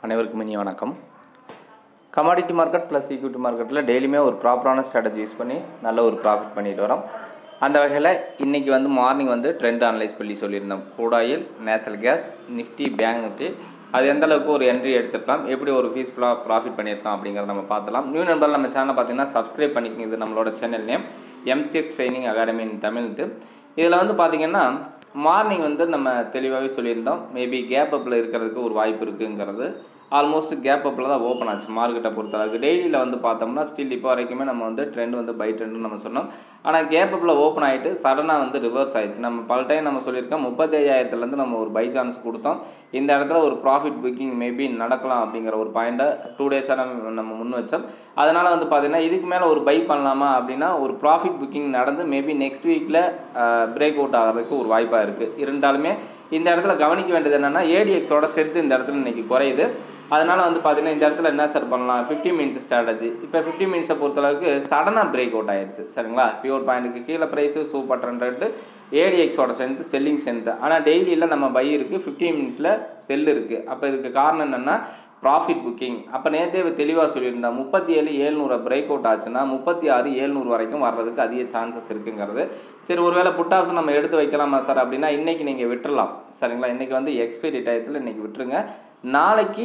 அனைவருக்கும் இனிய வணக்கம் கமாடிட்டி மார்க்கெட் ப்ளஸ் ஈக்விட்டி மார்க்கெட்டில் டெய்லியுமே ஒரு ப்ராப்பரான ஸ்ட்ராட்டஜி யூஸ் பண்ணி நல்ல ஒரு ப்ராஃபிட் பண்ணிட்டு வரோம் அந்த வகையில் இன்றைக்கி வந்து மார்னிங் வந்து ட்ரெண்ட் அனலைஸ் பண்ணி சொல்லியிருந்தோம் crude oil natural gas nifty bank nifty அது எந்த அளவுக்கு ஒரு என்ட்ரி எடுத்துருக்கலாம் எப்படி ஒரு ஃபீஸ்ஃபுல்லாக ப்ராஃபிட் பண்ணியிருக்கலாம் அப்படிங்கிறத நம்ம பார்த்துலாம் நியூ நண்பர் நம்ம சேனலை பார்த்தீங்கன்னா சப்ஸ்கிரைப் பண்ணிக்கங்க இது நம்மளோட channel name MCX training academy in தமிழ்ட்டு இதில் வந்து பார்த்திங்கன்னா மார்னிங் வந்து நம்ம தெளிவாகவே சொல்லியிருந்தோம் மேபி கேப் அப்பில் இருக்கிறதுக்கு ஒரு வாய்ப்பு இருக்குங்கிறது ஆல்மோஸ்ட் கேப் அப்பில் தான் ஓப்பன் ஆச்சு மார்க்கெட்டை பொறுத்தளவுக்கு டெய்லியில் வந்து பார்த்தோம்னா ஸ்டில் இப்போ வரைக்குமே நம்ம வந்து ட்ரெண்ட் வந்து பை ட்ரெண்டுன்னு நம்ம சொன்னோம் ஆனால் கேப் அப்பில் ஓப்பன் ஆகிட்டு சடனாக வந்து ரிவர்ஸ் ஆயிடுச்சு நம்ம பல டைம் நம்ம சொல்லியிருக்கோம் முப்பத்தையாயிரத்துலேருந்து நம்ம ஒரு பை சான்ஸ் கொடுத்தோம் இந்த இடத்துல ஒரு ப்ராஃபிட் புக்கிங் மேபி நடக்கலாம் அப்படிங்கிற ஒரு பாயிண்ட்டை டூ டேஸாக நம்ம நம்ம முன் வச்சோம் அதனால் வந்து பார்த்தீங்கன்னா இதுக்கு மேலே ஒரு பை பண்ணலாமா அப்படின்னா ஒரு ப்ராஃபிட் புக்கிங் நடந்து மேபி நெக்ஸ்ட் வீக்கில் பிரேக் அவுட் ஆகிறதுக்கு ஒரு வாய்ப்பாக இருக்குது இருந்தாலுமே இந்த இடத்துல கவனிக்க வேண்டியது என்னென்னா ஏடிஎக்ஸோட ஸ்ட்ரென்த் இந்த இடத்துல இன்றைக்கி குறையுது அதனால் வந்து பார்த்தீங்கன்னா இந்த இடத்துல என்ன சார் பண்ணலாம் ஃபிஃப்டி மினிட்ஸ் ஸ்ட்ராட்டஜி இப்போ ஃபிஃப்டி மினிட்ஸை பொறுத்தளவுக்கு சடனாக பிரேக் அவுட் ஆயிடுச்சு சரிங்களா பியூர் பாயிண்ட்டுக்கு கீழே ப்ரைஸு சூப்பர் ஹண்ட்ரட் ஏடிஎக்ஸோட ஸ்ட்ரென்த்து செல்லிங் ஸ்ட்ரென்த்து ஆனால் டெய்லியில் நம்ம பை இருக்குது ஃபிஃப்டி மினிட்ஸில் செல் இருக்குது அப்போ இதுக்கு காரணம் என்னென்னா ப்ராஃபிட் புக்கிங் அப்போ நேற்றே தெளிவாக சொல்லியிருந்தா முப்பத்தி ஏழு ஏழ்நூறு பிரேக் அவுட் ஆச்சுன்னா முப்பத்தி ஆறு ஏழ்நூறு வரைக்கும் வர்றதுக்கு அதிக சான்சஸ் இருக்குங்கிறது சரி ஒருவேளை புட் ஆப்ஷன் நம்ம எடுத்து வைக்கலாமா சார் அப்படின்னா இன்றைக்கி நீங்கள் விட்டுறலாம் சரிங்களா இன்றைக்கி வந்து எக்ஸ்பைரி டயத்தில் இன்றைக்கி விட்டுருங்க நாளைக்கு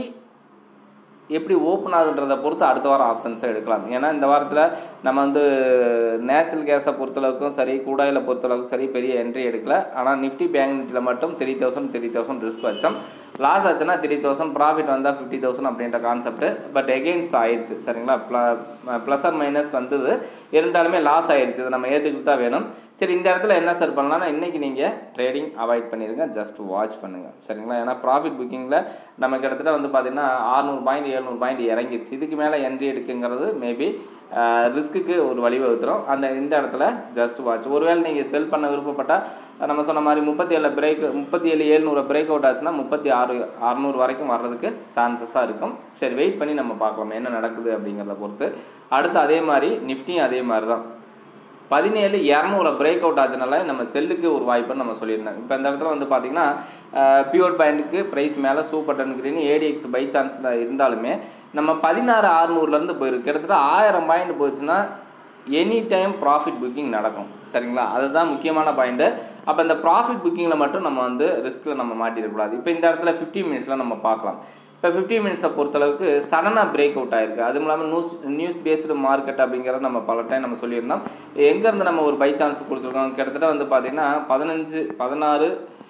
எப்படி ஓப்பன் ஆகுன்றதை பொறுத்து அடுத்த வாரம் ஆப்ஷன்ஸை எடுக்கலாம் ஏன்னா இந்த வாரத்தில் நம்ம வந்து நேச்சுரல் கேஸை பொறுத்தளவுக்கும் சரி கூடாயில் பொறுத்தளவுக்கும் சரி பெரிய என்ட்ரி எடுக்கல ஆனால் நிஃப்டி பேங்க் நிஃப்டியில் மட்டும் three thousand three thousand risk வச்சோம் லாஸ் ஆச்சுன்னா த்ரீ தௌசண்ட் ப்ராஃபிட் வந்தால் ஃபிஃப்டி தௌசண்ட் அப்படின்ற கான்செப்ட் பட் எகெயின்ஸ்ட் ஆயிடுச்சு சரிங்களா ப்ளஸ் ஆர் மைனஸ் வந்தது இருந்தாலுமே லாஸ் ஆயிடுச்சு இதை நம்ம ஏற்றுக்கிட்டு தான் வேணும் சரி இந்த இடத்துல என்ன சார் பண்ணலாம்னா இன்றைக்கி நீங்கள் ட்ரேடிங் அவாய்ட் பண்ணிடுங்க ஜஸ்ட் வாட்ச் பண்ணுங்கள் சரிங்களா ஏன்னா ப்ராஃபிட் புக்கிங்கில் நம்ம கிட்டத்தட்ட வந்து பார்த்திங்கன்னா ஆறுநூறு பாயிண்ட் எழுநூறு பாயிண்ட் இறங்கிருச்சு இதுக்கு மேலே என்ட்ரி எடுக்குங்கிறது மேபி ரிஸ்க்குக்கு ஒரு வழிவகுத்துரும் அந்த இந்த இடத்துல ஜஸ்ட் வாட்ச் ஒருவேளை நீங்கள் செல் பண்ண விருப்பப்பட்டால் நம்ம சொன்ன மாதிரி முப்பத்தி ஏழு பிரேக் முப்பத்தி ஏழு ஏழ்நூறு பிரேக் அவுட் ஆச்சுன்னா முப்பத்தி ஆறு அறநூறு வரைக்கும் வர்றதுக்கு சான்சஸாக இருக்கும் சரி வெயிட் பண்ணி நம்ம பார்க்கலாம் என்ன நடக்குது அப்படிங்கிறத பொறுத்து அடுத்து அதே மாதிரி நிஃப்டியும் அதே மாதிரி தான் பதினேழு இரநூறு பிரேக் அவுட் ஆச்சுனால நம்ம செல்லுக்கு ஒரு வாய்ப்புன்னு நம்ம சொல்லியிருந்தோம் இப்போ இந்த இடத்துல வந்து பார்த்திங்கன்னா பியூர் பாயிண்ட்டுக்கு ப்ரைஸ் மேலே super trend green ADX buy சான்ஸில் இருந்தாலுமே நம்ம பதினாறு ஆறுநூறுலேருந்து போயிருக்கு கிட்டத்தட்ட ஆயிரம் பாயிண்ட் போயிடுச்சுன்னா எனி டைம் ப்ராஃபிட் புக்கிங் நடக்கும் சரிங்களா அதுதான் முக்கியமான பாயிண்ட்டு அப்போ இந்த ப்ராஃபிட் புக்கிங்கில் மட்டும் நம்ம வந்து ரிஸ்கில் நம்ம மாட்டிடக்கூடாது இப்போ இந்த இடத்துல ஃபிஃப்டி மினிட்ஸில் நம்ம பார்க்கலாம் இப்போ ஃபிஃப்டி மினிட்ஸை பொறுத்தளவுக்கு சடனாக பிரேக் அவுட் ஆயிருக்கு அதுவும் இல்லாமல் நியூஸ் நியூஸ் பேஸ்டு மார்க்கெட் அப்படிங்கிறத நம்ம பல டைம் நம்ம சொல்லியிருந்தோம் எங்கேருந்து நம்ம ஒரு பை சான்ஸ் கொடுத்துருக்கோம் கிட்டத்தட்ட வந்து பார்த்திங்கன்னா பதினஞ்சு பதினாறு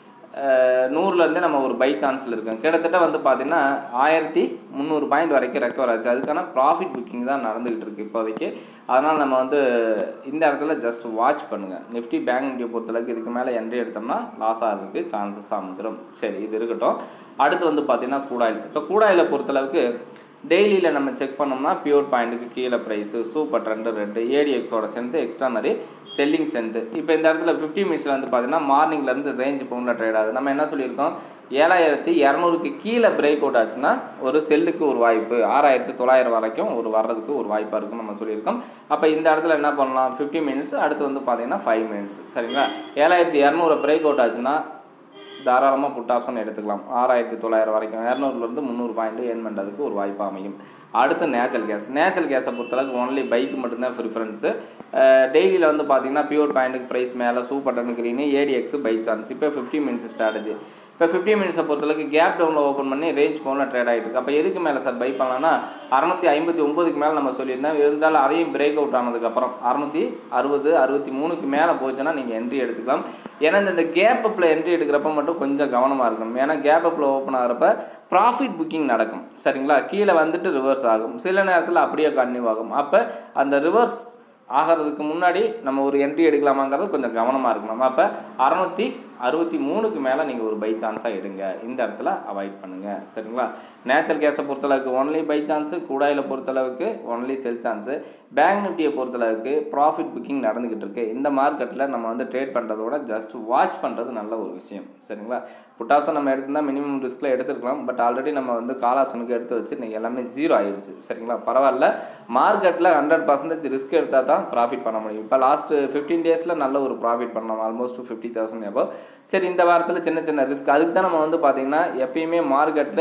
நூறுலேருந்தே நம்ம ஒரு பை சான்ஸில் இருக்கோம் கிட்டத்தட்ட வந்து பார்த்திங்கன்னா ஆயிரத்தி முந்நூறு பாயிண்ட் வரைக்கும் ரெக்கவர் ஆச்சு அதுக்கான ப்ராஃபிட் புக்கிங் தான் நடந்துக்கிட்டு இருக்குது இப்போதைக்கு அதனால் நம்ம வந்து இந்த இடத்துல ஜஸ்ட் வாட்ச் பண்ணுங்கள் நிஃப்டி பேங்க் நிஃப்டியை பொறுத்தளவுக்கு இதுக்கு மேலே என்ட்ரி எடுத்தோம்னா லாஸ் ஆகிறதுக்கு சான்சஸ் அமைஞ்சிடும் சரி இது இருக்கட்டும் அடுத்து வந்து பார்த்திங்கன்னா கூடாயில் இப்போ கூடாயில் பொறுத்தளவுக்கு டெய்லியில் நம்ம செக் பண்ணோம்னா பியூர் பாயிண்ட்டுக்கு கீழே ப்ரைஸு சூப்பர் ட்ரெண்டு ரெண்டு ஏடிஎக்ஸோட ஸ்ட்ரென்த்து எக்ஸ்ட்ரானரி செல்லிங் ஸ்ட்ரென்த்து இப்போ இந்த இடத்துல ஃபிஃப்டி மினிட்ஸில் வந்து பார்த்தீங்கன்னா மார்னிங்லேருந்து ரேஞ்ச் பவுண்டில் ட்ரேட் ஆகுது நம்ம என்ன சொல்லியிருக்கோம் ஏழாயிரத்தி இரநூறுக்கு கீழே பிரேக் அவுட் ஆச்சுன்னா ஒரு செல்லுக்கு ஒரு வாய்ப்பு ஆறாயிரத்தி தொள்ளாயிரம் வரைக்கும் ஒரு வர்றதுக்கு ஒரு வாய்ப்பாக இருக்குன்னு நம்ம சொல்லியிருக்கோம் அப்போ இந்த இடத்துல என்ன பண்ணலாம் ஃபிஃப்டி மினிட்ஸ் அடுத்து வந்து பார்த்தீங்கன்னா ஃபைவ் மினிட்ஸ் சரிங்களா ஏழாயிரத்தி இரநூறு பிரேக் அவுட் ஆச்சுன்னா தாராளமாக புட் ஆப்ஷன் எடுத்துக்கலாம் ஆறாயிரத்தி தொள்ளாயிரம் வரைக்கும் இரநூறுலேருந்து முந்நூறு பாயிண்ட் ஏர்ன் பண்ணுறதுக்கு ஒரு வாய்ப்பு அமையும் அடுத்து நேச்சுரல் கேஸ் நேச்சுரல் கேஸை பொறுத்தளவுக்கு ஒன்லி பைக்கு மட்டும்தான் ப்ரிஃபரன்ஸு டெய்லியில் வந்து பார்த்தீங்கன்னா பியூர் பாயிண்ட்டுக்கு ப்ரைஸ் மேலே super trend green ADX buy chance இப்போ ஃபிஃப்டி மினிட்ஸ் ஸ்ட்ராட்டஜி இப்போ ஃபிஃப்டி மினிட்ஸை பொறுத்தளவுக்கு கேப் டவுனில் ஓப்பன் பண்ணி ரேஞ்ச் பவுனில் ட்ரேட் ஆகிட்டு இருக்கு அப்போ எதுக்கு மேலே சார் பை பண்ணலாம்னா அறநூற்றி ஐம்பத்தி ஒம்பதுக்கு மேலே நம்ம சொல்லியிருந்தோம் இருந்தாலும் அதையும் பிரேக் அவுட் ஆனதுக்கப்புறம் அறநூற்றி அறுபது அறுபத்தி மூணுக்கு மேலே போச்சுன்னா நீங்கள் என்ட்ரி எடுத்துக்கலாம் ஏன்னா இந்த கேப் அப்பில் என்ட்ரி எடுக்கிறப்ப மட்டும் கொஞ்சம் கவனமாக இருக்கணும் ஏன்னா கேப் அப்பில் ஓப்பன் ஆகிறப்ப ப்ராஃபிட் புக்கிங் நடக்கும் சரிங்களா கீழே வந்துட்டு ரிவர்ஸ் ஆகும் சில நேரத்தில் அப்படியே கன்டினியூ ஆகும் அப்போ அந்த ரிவர்ஸ் ஆகிறதுக்கு முன்னாடி நம்ம ஒரு என்ட்ரி எடுக்கலாமாங்கிறது கொஞ்சம் கவனமாக இருக்கணும் அப்போ அறநூற்றி அறுபத்தி மூணுக்கு மேலே நீங்கள் ஒரு பை சான்ஸாக எடுங்க இந்த இடத்துல அவாய்ட் பண்ணுங்கள் சரிங்களா நேச்சுரல் கேஸை பொறுத்தளவுக்கு ஒன்லி பை சான்ஸு கூடாயில் பொறுத்தளவுக்கு ஒன்லி செல் சான்ஸு பேங்க் நிஃப்டியை பொறுத்தளவுக்கு ப்ராஃபிட் புக்கிங் நடந்துக்கிட்டு இருக்கு இந்த மார்க்கெட்டில் நம்ம வந்து ட்ரேட் பண்ணுறதோட ஜஸ்ட் வாட்ச் பண்ணுறது நல்ல ஒரு விஷயம் சரிங்களா புட் ஆப்ஷன் நம்ம எடுத்திருந்தால் மினிமம் ரிஸ்கில் எடுத்துருக்கலாம் பட் ஆல்ரெடி நம்ம வந்து கால் ஆப்ஷனுக்கு எடுத்து வச்சு இன்றைக்கி எல்லாமே ஜீரோ ஆயிடுச்சு சரிங்களா பரவாயில்ல மார்க்கெட்டில் ஹண்ட்ரட் பர்சன்டேஜ் ரிஸ்க் எடுத்தால் தான் ப்ராஃபிட் பண்ண முடியும் இப்போ லாஸ்ட்டு ஃபிஃப்டீன் டேஸில் நல்ல ஒரு ப்ராஃபிட் பண்ணோம் ஆல்மோஸ்ட் ஃபிஃப்டி தௌசண்ட் எபோ சரி இந்த வாரத்தில் சின்ன சின்ன ரிஸ்க் அதுக்கு தான் நம்ம வந்து பார்த்திங்கன்னா எப்பயுமே மார்க்கெட்டில்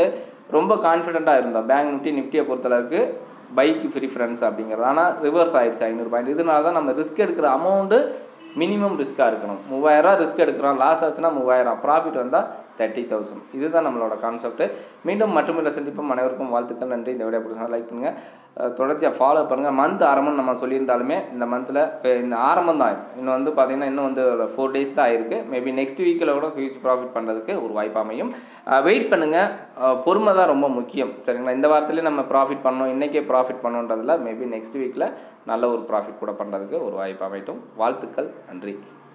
ரொம்ப கான்ஃபிடென்ட்டாக இருந்தோம் பேங்க் நிஃப்டி நிஃப்டியை பொறுத்தளவுக்கு பைக்கு ப்ரிஃபரன்ஸ் அப்படிங்கிறது ஆனால் ரிவர்ஸ் ஆயிடுச்சு ஐநூறு பாயிண்ட் இதனால தான் நம்ம ரிஸ்க் எடுக்கிற அமௌண்ட்டு மினிமம் ரிஸ்க்காக இருக்கணும் மூவாயிரம் ரிஸ்க் எடுக்கிறோம் லாஸ் ஆச்சுன்னா மூவாயிரம் ப்ராஃபிட் வந்தால் தேர்ட்டி தௌசண்ட் இதுதான் நம்மளோட கான்செப்ட் மீண்டும் மட்டுமில்லை சந்திப்போம் அனைவருக்கும் வாழ்த்துக்கள் நன்றி இந்த வீடியோ பிடிச்சா லைக் பண்ணுங்கள் அஹ் தொடர்ச்சியாக ஃபாலோ பண்ணுங்கள் மந்த் ஆரம்பம் நம்ம சொல்லியிருந்தாலுமே இந்த மந்தில் இப்போ இந்த ஆரம்பம் தான் இன்னும் வந்து பார்த்தீங்கன்னா இன்னும் வந்து ஃபோர் டேஸ் தான் ஆயிருக்கு மேபி நெக்ஸ்ட் வீக்கில் கூட ஹியூஜ் ப்ராஃபிட் பண்ணுறதுக்கு ஒரு வாய்ப்பு அமையும் வெயிட் பண்ணுங்கள் பொறுமை தான் ரொம்ப முக்கியம் சரிங்களா இந்த வாரத்திலே நம்ம ப்ராஃபிட் பண்ணோம் இன்றைக்கே ப்ராஃபிட் பண்ணோன்றதில் மேபி நெக்ஸ்ட் வீக்கில் நல்ல ஒரு ப்ராஃபிட் கூட பண்ணுறதுக்கு ஒரு வாய்ப்பு அமைட்டும் வாழ்த்துக்கள் நன்றி